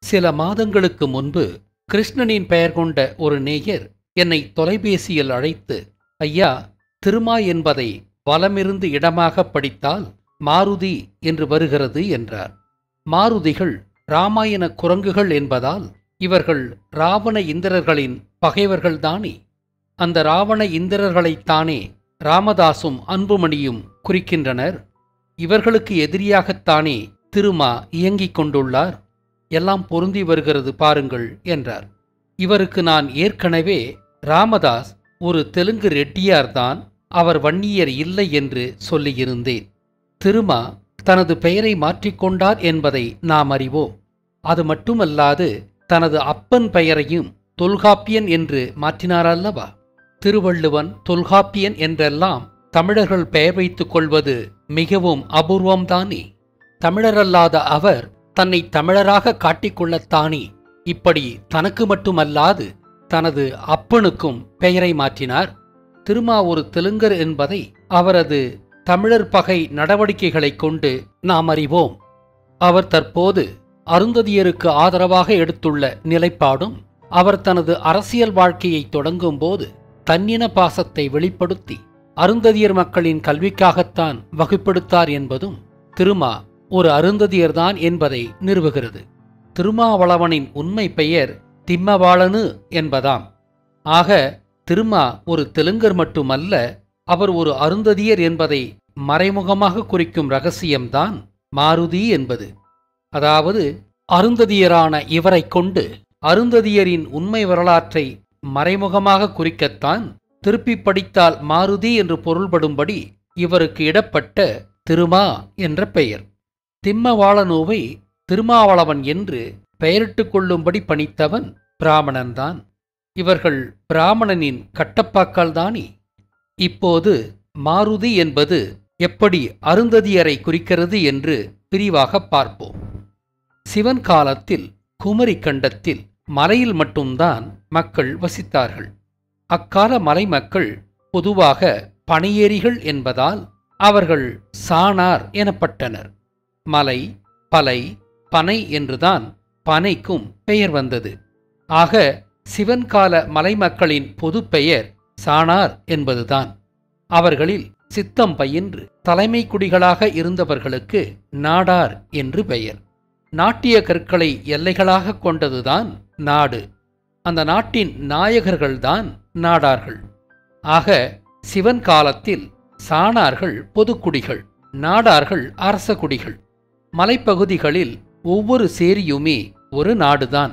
சில மாதங்களுக்கு முன்பு கிருஷ்ணனின் பெயர் கொண்ட ஒரு நேயர் என்னை தொலைபேசியில் அழைத்து ஐயா திருமா என்பதை வலமிருந்து இடமாக படித்தால் மாருதி என்று வருகிறது என்றார் மாருதிகள் ராமாயண குரங்குகள் என்பதால் இவர்கள் ராவண இந்திரர்களின் பகைவர்கள்தானே அந்த ராவண இந்திரர்களைத்தானே ராமதாசும் அன்புமணியும் குறிக்கின்றனர் இவர்களுக்கு எதிரியாகத்தானே திருமா இயங்கிக் கொண்டுள்ளார் எல்லாம் பொருந்தி வருகிறது பாருங்கள் என்றார் இவருக்கு நான் ஏற்கனவே ராமதாஸ் ஒரு தெலுங்கு ரெட்டியார்தான் அவர் வன்னியர் இல்லை என்று சொல்லியிருந்தேன் திருமா தனது பெயரை மாற்றிக்கொண்டார் என்பதை நாம் அறிவோம் அது மட்டுமல்லாது தனது அப்பன் பெயரையும் தொல்காப்பியன் என்று மாற்றினாரல்லவா திருவள்ளுவன் தொல்காப்பியன் என்றெல்லாம் தமிழர்கள் பெயர் வைத்துக் கொள்வது மிகவும் அபூர்வம்தானே தமிழரல்லாத அவர் தன்னை தமிழராக காட்டிக்கொள்ளத்தானே இப்படி தனக்கு மட்டுமல்லாது தனது அப்பனுக்கும் பெயரை மாற்றினார் திருமா ஒரு தெலுங்கர் என்பதை அவரது தமிழர் பகை நடவடிக்கைகளைக் கொண்டு நாம் அறிவோம் அவர் தற்போது அருந்ததியருக்கு ஆதரவாக எடுத்துள்ள நிலைப்பாடும் அவர் தனது அரசியல் வாழ்க்கையை தொடங்கும்போது தன்னின பாசத்தை வெளிப்படுத்தி அருந்ததியர் மக்களின் கல்விக்காகத்தான் வகுப்படுத்தார் என்பதும் திருமா ஒரு அருந்ததியர்தான் என்பதை நிறுவுகிறது திருமாவளவனின் உண்மை பெயர் திம்மவாளனு என்பதாம் ஆக திருமா ஒரு தெலுங்கர் மட்டுமல்ல அவர் ஒரு அருந்ததியர் என்பதை மறைமுகமாக குறிக்கும் ரகசியம்தான் மாருதி என்பது அதாவது அருந்ததியரான இவரைக் கொண்டு அருந்ததியரின் உண்மை வரலாற்றை மறைமுகமாக குறிக்கத்தான் திருப்பி படித்தால் மாருதி என்று பொருள்படும்படி இவருக்கு இடப்பட்ட திருமா என்ற பெயர் திம்மவாளனுவை திருமாவளவன் என்று பெயரிட்டுக் கொள்ளும்படி பணித்தவன் பிராமணன்தான் இவர்கள் பிராமணனின் கட்டப்பாக்கள்தானே இப்போது மாருதி என்பது எப்படி அருந்ததியரை குறிக்கிறது என்று விரிவாக பார்ப்போம் சிவன் காலத்தில் குமரி கண்டத்தில் மலையில் மட்டும்தான் மக்கள் வசித்தார்கள் அக்கால மலை மக்கள் பொதுவாக பனையேறிகள் என்பதால் அவர்கள் சாணார் எனப்பட்டனர் மலை பலை பனை என்றுதான் பனைக்கும் பெயர் வந்தது ஆக சிவன் கால மலை மக்களின் பொது பெயர் சாணார் என்பதுதான் அவர்களில் சித்தம் பயின்று தலைமை குடிகளாக இருந்தவர்களுக்கு நாடார் என்று பெயர் நாட்டிய கற்களை எல்லைகளாக கொண்டதுதான் நாடு அந்த நாட்டின் நாயகர்கள்தான் நாடார்கள் ஆக சிவன் காலத்தில் சாணார்கள் பொதுக்குடிகள் நாடார்கள் அரச குடிகள் மலைப்பகுதிகளில் ஒவ்வொரு சேரியுமே ஒரு நாடுதான்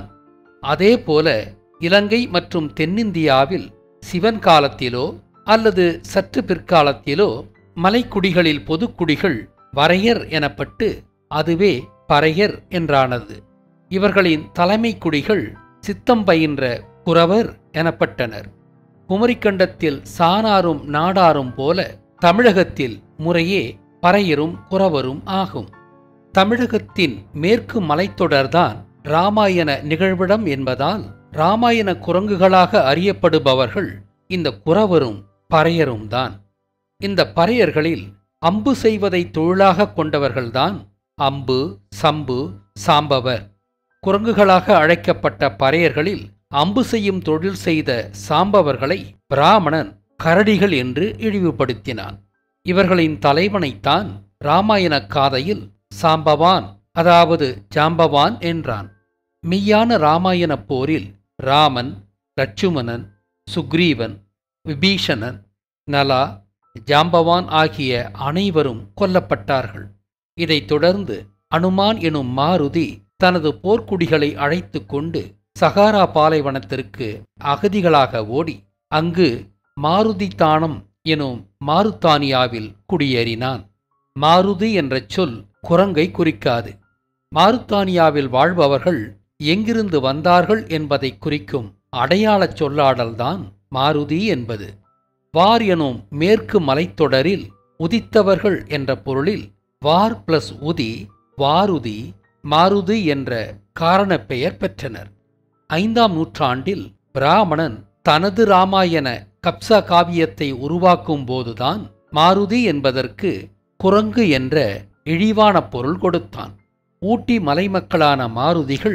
அதேபோல இலங்கை மற்றும் தென்னிந்தியாவில் சிவன் காலத்திலோ அல்லது சற்று பிற்காலத்திலோ மலைக்குடிகளில் பொதுக்குடிகள் வரையர் எனப்பட்டு அதுவே பறையர் என்றானது இவர்களின் தலைமை குடிகள் சித்தம் பயின்ற குறவர் எனப்பட்டனர் குமரிக்கண்டத்தில் சாணாரும் நாடாரும் போல தமிழகத்தில் முறையே பறையரும் குறவரும் ஆகும் தமிழகத்தின் மேற்கு மலைத்தொடர்தான் ராமாயண நிகழ்விடம் என்பதால் ராமாயண குரங்குகளாக அறியப்படுபவர்கள் இந்த குறவரும் பறையரும் தான் இந்த பறையர்களில் அம்பு செய்வதை தொழிலாக கொண்டவர்கள்தான் அம்பு சம்பு சாம்பவர் குரங்குகளாக அழைக்கப்பட்ட பறையர்களில் அம்பு செய்யும் தொழில் செய்த சாம்பவர்களை பிராமணன் கரடிகள் என்று இழிவுபடுத்தினான் இவர்களின் தலைவனைத்தான் ராமாயண காதையில் சாம்பவான் அதாவது ஜாம்பவான் என்றான் மெய்யான ராமாயண போரில் ராமன் லட்சுமணன் சுக்ரீவன் விபீஷணன் நலா ஜாம்பவான் ஆகிய அனைவரும் கொல்லப்பட்டார்கள் இதைத் தொடர்ந்து அனுமான் எனும் மாருதி தனது போர்க்குடிகளை அழைத்து கொண்டு சகாரா பாலைவனத்திற்கு அகதிகளாக ஓடி அங்கு மாருதி தானம் எனும் மாருத்தானியாவில் குடியேறினான் மாருதி என்ற சொல் குரங்கை குறிக்காது மாருத்தானியாவில் வாழ்பவர்கள் எங்கிருந்து வந்தார்கள் என்பதை குறிக்கும் அடையாளச் சொல்லாடல்தான் மாருதி என்பது வார் எனும் மேற்கு மலைத்தொடரில் உதித்தவர்கள் என்ற பொருளில் வார் பிளஸ் உதி வாருதி மாருதி என்ற காரணப் பெயர் பெற்றனர் ஐந்தாம் நூற்றாண்டில் பிராமணன் தனது ராமாயண கப்சா காவியத்தை உருவாக்கும் போதுதான் மாருதி என்பதற்கு குரங்கு என்ற இழிவான பொருள் கொடுத்தான் ஊட்டி மலைமக்களான மாருதிகள்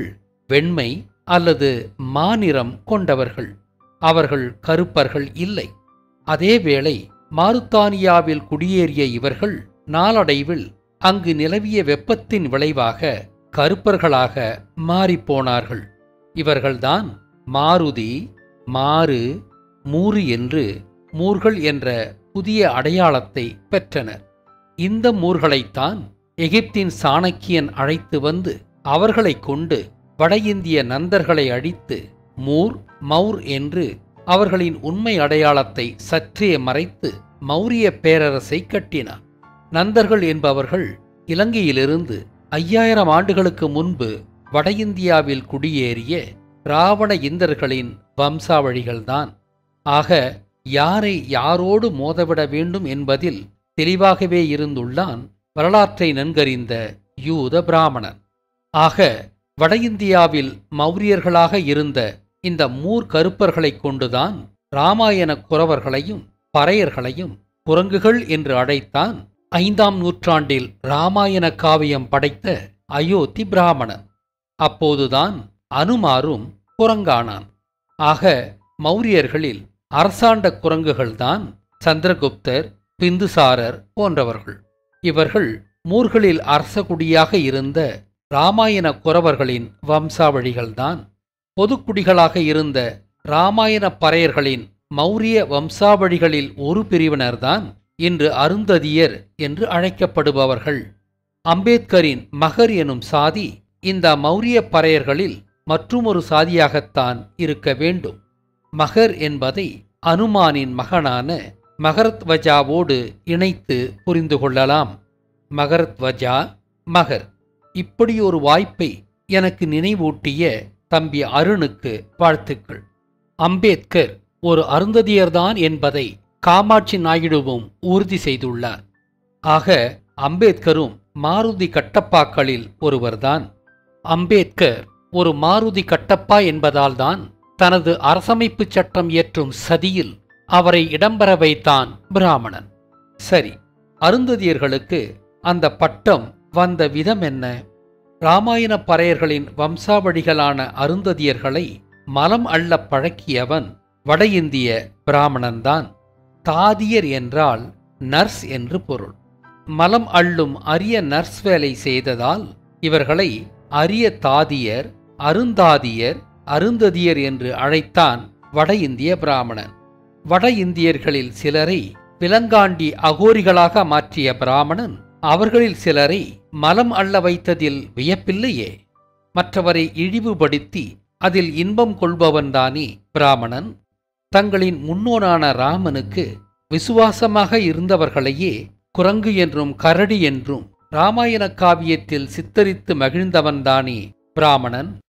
வெண்மை அல்லது மாநிறம் கொண்டவர்கள் அவர்கள் கருப்பர்கள் இல்லை அதேவேளை மாருத்தானியாவில் குடியேறிய இவர்கள் நாளடைவில் அங்கு நிலவிய வெப்பத்தின் விளைவாக கருப்பர்களாக மாறிப்போனார்கள் இவர்கள்தான் மாருதி மாறு மூறு என்று மூர்கள் என்ற புதிய அடையாளத்தை பெற்றனர் இந்த மூர்களைத்தான் எகிப்தின் சாணக்கியன் அழைத்து வந்து அவர்களைக் கொண்டு வட இந்திய நந்தர்களை அழித்து மூர் மௌர் என்று அவர்களின் உண்மை அடையாளத்தை சற்றே மறைத்து மௌரிய பேரரசை கட்டினார் நந்தர்கள் என்பவர்கள் இலங்கையிலிருந்து ஐயாயிரம் ஆண்டுகளுக்கு முன்பு வட இந்தியாவில் குடியேறிய ராவண இந்தர்களின் வம்சாவழிகள்தான் ஆக யாரை யாரோடு மோதவிட வேண்டும் என்பதில் தெளிவாகவே இருந்துள்ளான் வரலாற்றை நன்கறிந்த யூத பிராமணன் ஆக வட இந்தியாவில் மௌரியர்களாக இருந்த இந்த மூர் கருப்பர்களைக் கொண்டுதான் இராமாயண குறவர்களையும் பறையர்களையும் குரங்குகள் என்று அழைத்தான் ஐந்தாம் நூற்றாண்டில் இராமாயண காவியம் படைத்த அயோத்தி பிராமணன் அப்போதுதான் அனுமாரும் குரங்கானான் ஆக மௌரியர்களில் அரசாண்ட குரங்குகள்தான் சந்திரகுப்தர் பிந்துசாரர் போன்றவர்கள் இவர்கள் மூர்களில் அரசகுடியாக இருந்த இராமாயண குறவர்களின் வம்சாவழிகள்தான் பொதுக்குடிகளாக இருந்த இராமாயண பறையர்களின் மௌரிய வம்சாவழிகளில் ஒரு பிரிவினர்தான் இன்று அருந்ததியர் என்று அழைக்கப்படுபவர்கள் அம்பேத்கரின் மகர் எனும் சாதி இந்த மௌரிய பறையர்களில் மற்றுமொரு சாதியாகத்தான் இருக்க வேண்டும் மகர் என்பதை அனுமானின் மகனான மகரத்வஜாவோடு இணைத்து புரிந்து கொள்ளலாம் மகரத்வஜா மகர் இப்படி ஒரு வாய்ப்பை எனக்கு நினைவூட்டிய தம்பி அருணுக்கு வாழ்த்துக்கள் அம்பேத்கர் ஒரு அருந்ததியர்தான் என்பதை காமாட்சி நாயுடுவும் உறுதி செய்துள்ளார் ஆக அம்பேத்கரும் மாருதி கட்டப்பாக்களில் ஒருவர்தான் அம்பேத்கர் ஒரு மாருதி கட்டப்பா என்பதால்தான் தனது அரசமைப்பு சட்டம் இயற்றும் சதியில் அவரை இடம்பெற வைத்தான் பிராமணன் சரி அருந்ததியர்களுக்கு அந்த பட்டம் வந்த விதம் என்ன இராமாயண பறையர்களின் வம்சாவழிகளான அருந்ததியர்களை மலம் அள்ள பழக்கியவன் வட இந்திய பிராமணன்தான் தாதியர் என்றால் நர்ஸ் என்று பொருள் மலம் அள்ளும் அரிய நர்ஸ் வேலை செய்ததால் இவர்களை அரிய தாதியர் அருந்தாதியர் அருந்ததியர் என்று அழைத்தான் வட இந்திய பிராமணன் வட இந்தியர்களில் சிலரை விலங்காண்டி அகோரிகளாக மாற்றிய பிராமணன் அவர்களில் சிலரை மலம் அள்ள வைத்ததில் வியப்பில்லையே மற்றவரை இழிவுபடுத்தி அதில் இன்பம் கொள்பவன்தானே பிராமணன் தங்களின் முன்னோனான ராமனுக்கு விசுவாசமாக இருந்தவர்களையே குரங்கு என்றும் கரடி என்றும் இராமாயண காவியத்தில் சித்தரித்து மகிழ்ந்தவன்தானே பிராமணன்